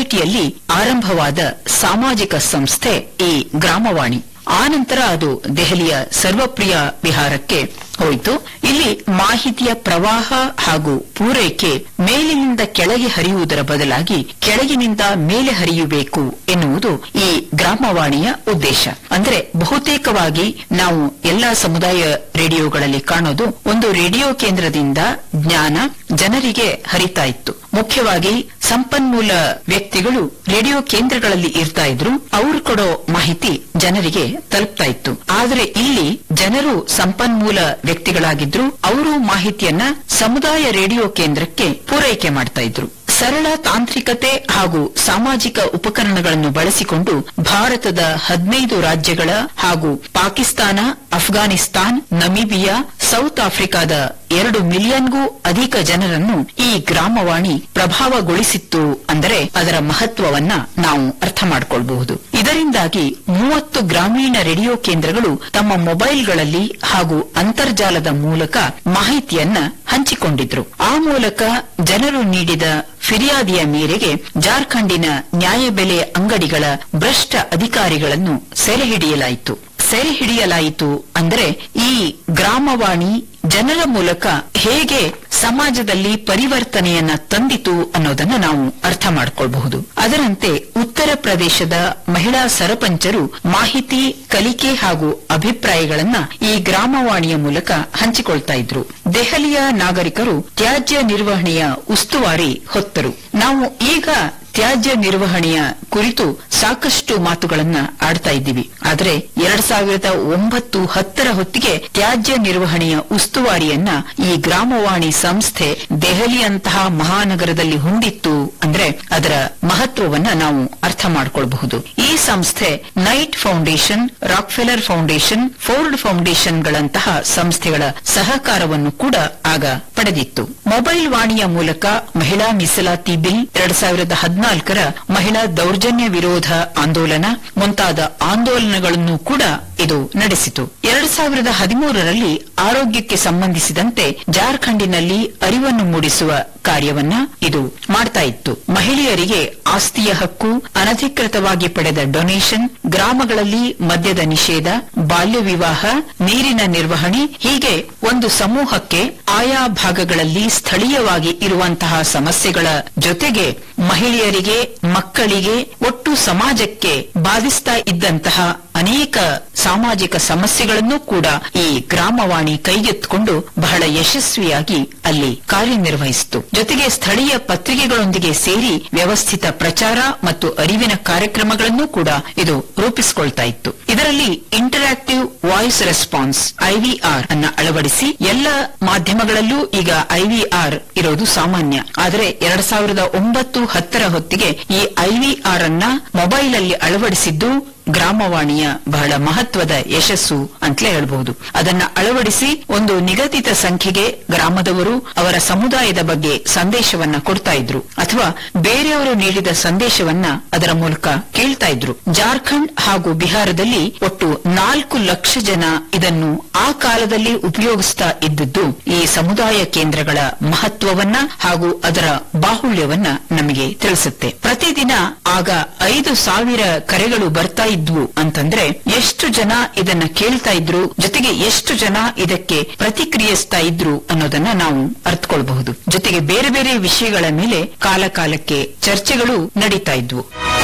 ಅಮೇಠಿಯಲ್ಲಿ ಆರಂಭವಾದ ಸಾಮಾಜಿಕ ಸಂಸ್ಥೆ ಈ ಗ್ರಾಮವಾಣಿ ಆನಂತರ ಅದು ದೆಹಲಿಯ ಸರ್ವಪ್ರಿಯ ವಿಹಾರಕ್ಕೆ ಹೋಯಿತು ಇಲ್ಲಿ ಮಾಹಿತಿಯ ಪ್ರವಾಹ ಹಾಗೂ ಪೂರೈಕೆ ಮೇಲಿನಿಂದ ಕೆಳಗೆ ಹರಿಯುವುದರ ಬದಲಾಗಿ ಕೆಳಗಿನಿಂದ ಮೇಲೆ ಹರಿಯಬೇಕು ಎನ್ನುವುದು ಈ ಗ್ರಾಮವಾಣಿಯ ಉದ್ದೇಶ ಅಂದ್ರೆ ಬಹುತೇಕವಾಗಿ ನಾವು ಎಲ್ಲಾ ಸಮುದಾಯ ರೇಡಿಯೋಗಳಲ್ಲಿ ಕಾಣೋದು ಒಂದು ರೇಡಿಯೋ ಕೇಂದ್ರದಿಂದ ಜ್ಞಾನ ಜನರಿಗೆ ಹರಿತಾ ಇತ್ತು ಮುಖ್ಯವಾಗಿ ಸಂಪನ್ಮೂಲ ವ್ಯಕ್ತಿಗಳು ರೇಡಿಯೋ ಕೇಂದ್ರಗಳಲ್ಲಿ ಇರ್ತಾ ಇದ್ರು ಅವರು ಕೊಡೋ ಮಾಹಿತಿ ಜನರಿಗೆ ತಲುಪ್ತಾ ಇತ್ತು ಆದರೆ ಇಲ್ಲಿ ಜನರು ಸಂಪನ್ಮೂಲ ವ್ಯಕ್ತಿಗಳಾಗಿದ್ರು ಅವರು ಮಾಹಿತಿಯನ್ನ ಸಮುದಾಯ ರೇಡಿಯೋ ಕೇಂದ್ರಕ್ಕೆ ಪೂರೈಕೆ ಮಾಡ್ತಾ ಇದ್ರು ಸರಳ ತಾಂತ್ರಿಕತೆ ಹಾಗೂ ಸಾಮಾಜಿಕ ಉಪಕರಣಗಳನ್ನು ಬಳಸಿಕೊಂಡು ಭಾರತದ ಹದಿನೈದು ರಾಜ್ಯಗಳ ಹಾಗೂ ಪಾಕಿಸ್ತಾನ ಅಫ್ಘಾನಿಸ್ತಾನ್ ನಮೀಬಿಯಾ ಸೌತ್ ಆಫ್ರಿಕಾದ ಎರಡು ಮಿಲಿಯನ್ಗೂ ಅಧಿಕ ಜನರನ್ನು ಈ ಗ್ರಾಮವಾಣಿ ಪ್ರಭಾವಗೊಳಿಸಿತ್ತು ಅಂದರೆ ಅದರ ಮಹತ್ವವನ್ನ ನಾವು ಅರ್ಥ ಮಾಡಿಕೊಳ್ಳಬಹುದು ಇದರಿಂದಾಗಿ ಮೂವತ್ತು ಗ್ರಾಮೀಣ ರೇಡಿಯೋ ಕೇಂದ್ರಗಳು ತಮ್ಮ ಮೊಬೈಲ್ಗಳಲ್ಲಿ ಹಾಗೂ ಅಂತರ್ಜಾಲದ ಮೂಲಕ ಮಾಹಿತಿಯನ್ನ ಹಂಚಿಕೊಂಡಿದ್ರು ಆ ಮೂಲಕ ಜನರು ನೀಡಿದ ಫಿರ್ಯಾದಿಯ ಮೇರೆಗೆ ಜಾರ್ಖಂಡಿನ ನ್ಯಾಯಬೆಲೆ ಅಂಗಡಿಗಳ ಭ್ರಷ್ಟ ಅಧಿಕಾರಿಗಳನ್ನು ಸೆರೆ ಹಿಡಿಯಲಾಯಿತು ಸೆರೆ ಹಿಡಿಯಲಾಯಿತು ಅಂದರೆ ಈ ಗ್ರಾಮವಾಣಿ ಜನರ ಮೂಲಕ ಹೇಗೆ ಸಮಾಜದಲ್ಲಿ ಪರಿವರ್ತನೆಯನ್ನ ತಂದಿತು ಅನ್ನೋದನ್ನ ನಾವು ಅರ್ಥ ಮಾಡಿಕೊಳ್ಳಬಹುದು ಅದರಂತೆ ಉತ್ತರ ಪ್ರದೇಶದ ಮಹಿಳಾ ಸರಪಂಚರು ಮಾಹಿತಿ ಕಲಿಕೆ ಹಾಗೂ ಅಭಿಪ್ರಾಯಗಳನ್ನ ಈ ಗ್ರಾಮವಾಣಿಯ ಮೂಲಕ ಹಂಚಿಕೊಳ್ತಾ ಇದ್ರು ದೆಹಲಿಯ ನಾಗರಿಕರು ತ್ಯಾಜ್ಯ ನಿರ್ವಹಣೆಯ ಉಸ್ತುವಾರಿ ಹೊತ್ತರು ನಾವು ಈಗ ತ್ಯಾಜ್ಯ ನಿರ್ವಹಣೆಯ ಕುರಿತು ಸಾಕಷ್ಟು ಮಾತುಗಳನ್ನ ಆಡ್ತಾ ಇದ್ದೀವಿ ಆದರೆ ಎರಡ್ ಸಾವಿರದ ಒಂಬತ್ತು ಹತ್ತರ ಹೊತ್ತಿಗೆ ತ್ಯಾಜ್ಯ ನಿರ್ವಹಣೆಯ ಉಸ್ತುವಾರಿಯನ್ನ ಈ ಗ್ರಾಮವಾಣಿ ಸಂಸ್ಥೆ ದೆಹಲಿಯಂತಹ ಮಹಾನಗರದಲ್ಲಿ ಹೊಂದಿತ್ತು ಅಂದ್ರೆ ಅದರ ಮಹತ್ವವನ್ನ ನಾವು ಅರ್ಥ ಮಾಡಿಕೊಳ್ಳಬಹುದು ಈ ಸಂಸ್ಥೆ Knight foundation Rockefeller foundation Ford ಫೌಂಡೇಶನ್ಗಳಂತಹ ಸಂಸ್ಥೆಗಳ ಸಹಕಾರವನ್ನು ಕೂಡ ಆಗ ಪಡೆದಿತ್ತು ಮೊಬೈಲ್ ವಾಣಿಯ ಮೂಲಕ ಮಹಿಳಾ ಮೀಸಲಾತಿ ಬಿಲ್ ಎರಡ್ ಸಾವಿರದ ಹದಿನಾಲ್ಕರ ಮಹಿಳಾ ದೌರ್ಜನ್ಯ ವಿರೋಧ ಆಂದೋಲನ ಮುಂತಾದ ಆಂದೋಲನಗಳನ್ನು ಕೂಡ ಇದು ನಡೆಸಿತು ಎರಡ್ ಸಾವಿರದ ಹದಿಮೂರರಲ್ಲಿ ಆರೋಗ್ಯಕ್ಕೆ ಸಂಬಂಧಿಸಿದಂತೆ ಜಾರ್ಖಂಡಿನಲ್ಲಿ ಅರಿವನ್ನು ಮೂಡಿಸುವ ಕಾರ್ಯವನ್ನ ಇದು ಮಾಡ್ತಾ ಇತ್ತು ಮಹಿಳೆಯರಿಗೆ ಆಸ್ತಿಯ ಹಕ್ಕು ಅನಧಿಕೃತವಾಗಿ ಪಡೆದ ಡೊನೇಷನ್ ಗ್ರಾಮಗಳಲ್ಲಿ ಮದ್ಯದ ನಿಷೇಧ ಬಾಲ್ಯ ವಿವಾಹ ನೀರಿನ ನಿರ್ವಹಣೆ ಹೀಗೆ ಒಂದು ಸಮೂಹಕ್ಕೆ ಆಯಾ ಭಾಗಗಳಲ್ಲಿ ಸ್ಥಳೀಯವಾಗಿ ಇರುವಂತಹ ಸಮಸ್ಯೆಗಳ ಜೊತೆಗೆ ಮಹಿಳೆಯರಿಗೆ ಮಕ್ಕಳಿಗೆ ಒಟ್ಟು ಸಮಾಜಕ್ಕೆ ಬಾಧಿಸ್ತಾ ಇದ್ದಂತಹ ಅನೇಕ ಸಾಮಾಜಿಕ ಸಮಸ್ಯೆಗಳನ್ನು ಕೂಡ ಈ ಗ್ರಾಮವಾಣಿ ಕೈಗೆತ್ತಿಕೊಂಡು ಬಹಳ ಯಶಸ್ವಿಯಾಗಿ ಅಲ್ಲಿ ಕಾರ್ಯನಿರ್ವಹಿಸಿತು ಜೊತೆಗೆ ಸ್ಥಳೀಯ ಪತ್ರಿಕೆಗಳೊಂದಿಗೆ ಸೇರಿ ವ್ಯವಸ್ಥಿತ ಪ್ರಚಾರ ಮತ್ತು ಅರಿವಿನ ಕಾರ್ಯಕ್ರಮಗಳನ್ನು ಕೂಡ ಇದು ರೂಪಿಸಿಕೊಳ್ತಾ ಇತ್ತು ಇದರಲ್ಲಿ ಇಂಟರಾಕ್ಟಿವ್ ವಾಯ್ಸ್ ರೆಸ್ಪಾನ್ಸ್ ಐವಿಆರ್ ಅನ್ನ ಅಳವಡಿಸಿ ಎಲ್ಲ ಮಾಧ್ಯಮಗಳಲ್ಲೂ ಈಗ ಐವಿಆರ್ ಇರೋದು ಸಾಮಾನ್ಯ ಆದರೆ ಎರಡ್ ಸಾವಿರದ ಒಂಬತ್ತು ಹತ್ತರ ಹೊತ್ತಿಗೆ ಈ ಐವಿಆರ್ ಅನ್ನ ಮೊಬೈಲ್ ಅಲ್ಲಿ ಅಳವಡಿಸಿದ್ದು ಗ್ರಾಮವಾಣಿಯ ಬಹಳ ಮಹತ್ವದ ಯಶಸ್ಸು ಅಂತಲೇ ಹೇಳಬಹುದು ಅದನ್ನ ಅಳವಡಿಸಿ ಒಂದು ನಿಗದಿತ ಸಂಖ್ಯೆಗೆ ಗ್ರಾಮದವರು ಅವರ ಸಮುದಾಯದ ಬಗ್ಗೆ ಸಂದೇಶವನ್ನ ಕೊಡ್ತಾ ಇದ್ರು ಅಥವಾ ಬೇರೆಯವರು ನೀಡಿದ ಸಂದೇಶವನ್ನ ಅದರ ಮೂಲಕ ಕೇಳ್ತಾ ಇದ್ರು ಜಾರ್ಖಂಡ್ ಹಾಗೂ ಬಿಹಾರದಲ್ಲಿ ಒಟ್ಟು ನಾಲ್ಕು ಲಕ್ಷ ಜನ ಇದನ್ನು ಆ ಕಾಲದಲ್ಲಿ ಉಪಯೋಗಿಸ್ತಾ ಇದ್ದದ್ದು ಈ ಸಮುದಾಯ ಕೇಂದ್ರಗಳ ಮಹತ್ವವನ್ನ ಹಾಗೂ ಅದರ ಬಾಹುಳ್ಯವನ್ನ ನಮಗೆ ತಿಳಿಸುತ್ತೆ ಪ್ರತಿದಿನ ಆಗ ಐದು ಸಾವಿರ ಕರೆಗಳು ಬರ್ತಾ ಇದ್ವು ಅಂತಂದ್ರೆ ಎಷ್ಟು ಜನ ಇದನ್ನ ಕೇಳ್ತಾ ಇದ್ರು ಜೊತೆಗೆ ಎಷ್ಟು ಜನ ಇದಕ್ಕೆ ಪ್ರತಿಕ್ರಿಯಿಸ್ತಾ ಇದ್ರು ಅನ್ನೋದನ್ನ ನಾವು ಅರ್ಥಕೊಳ್ಬಹುದು ಜೊತೆಗೆ ಬೇರೆ ಬೇರೆ ವಿಷಯಗಳ ಮೇಲೆ ಕಾಲ ಕಾಲಕ್ಕೆ ಚರ್ಚೆಗಳು ನಡೀತಾ ಇದ್ವು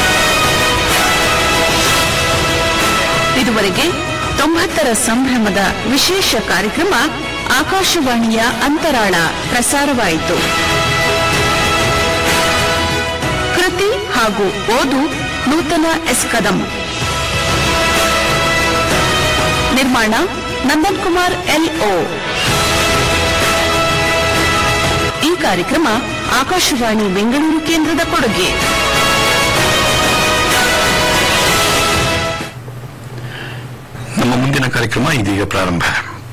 ಇದುವರೆಗೆ ತೊಂಬತ್ತರ ಸಂಭ್ರಮದ ವಿಶೇಷ ಕಾರ್ಯಕ್ರಮ ಆಕಾಶವಾಣಿಯ ಅಂತರಾಳ ಪ್ರಸಾರವಾಯಿತು ಕೃತಿ ಹಾಗೂ ಓದು ನೂತನ ಎಸ್ ಕದಂ ನಿರ್ಮಾಣ ನಂದನ್ ಕುಮಾರ್ ಎಲ್ಒ ಈ ಕಾರ್ಯಕ್ರಮ ಆಕಾಶವಾಣಿ ಬೆಂಗಳೂರು ಕೇಂದ್ರದ ಕೊಡುಗೆ ನಮ್ಮ ಮುಂದಿನ ಕಾರ್ಯಕ್ರಮ ಇದೀಗ ಪ್ರಾರಂಭ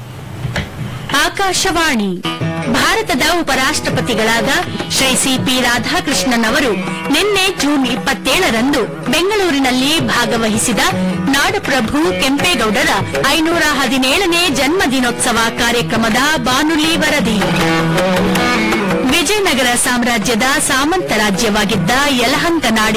ಆಕಾಶವಾಣಿ ಭಾರತದ ಉಪರಾಷ್ಟ್ರಪತಿಗಳಾದ ಶ್ರೀ ಸಿಪಿ ರಾಧಾಕೃಷ್ಣನ್ ಅವರು ನಿನ್ನೆ ಜೂನ್ ಇಪ್ಪತ್ತೇಳರಂದು ಬೆಂಗಳೂರಿನಲ್ಲಿ ಭಾಗವಹಿಸಿದ ನಾಡಪ್ರಭು ಕೆಂಪೇಗೌಡರ ಐನೂರ ಹದಿನೇಳನೇ ಜನ್ಮದಿನೋತ್ಸವ ಕಾರ್ಯಕ್ರಮದ ಬಾನುಲಿ ವರದಿ ವಿಜಯನಗರ ಸಾಮ್ರಾಜ್ಯದ ಸಾಮಂತ ರಾಜ್ಯವಾಗಿದ್ದ ಯಲಹಂಕ ನಾಡಿನ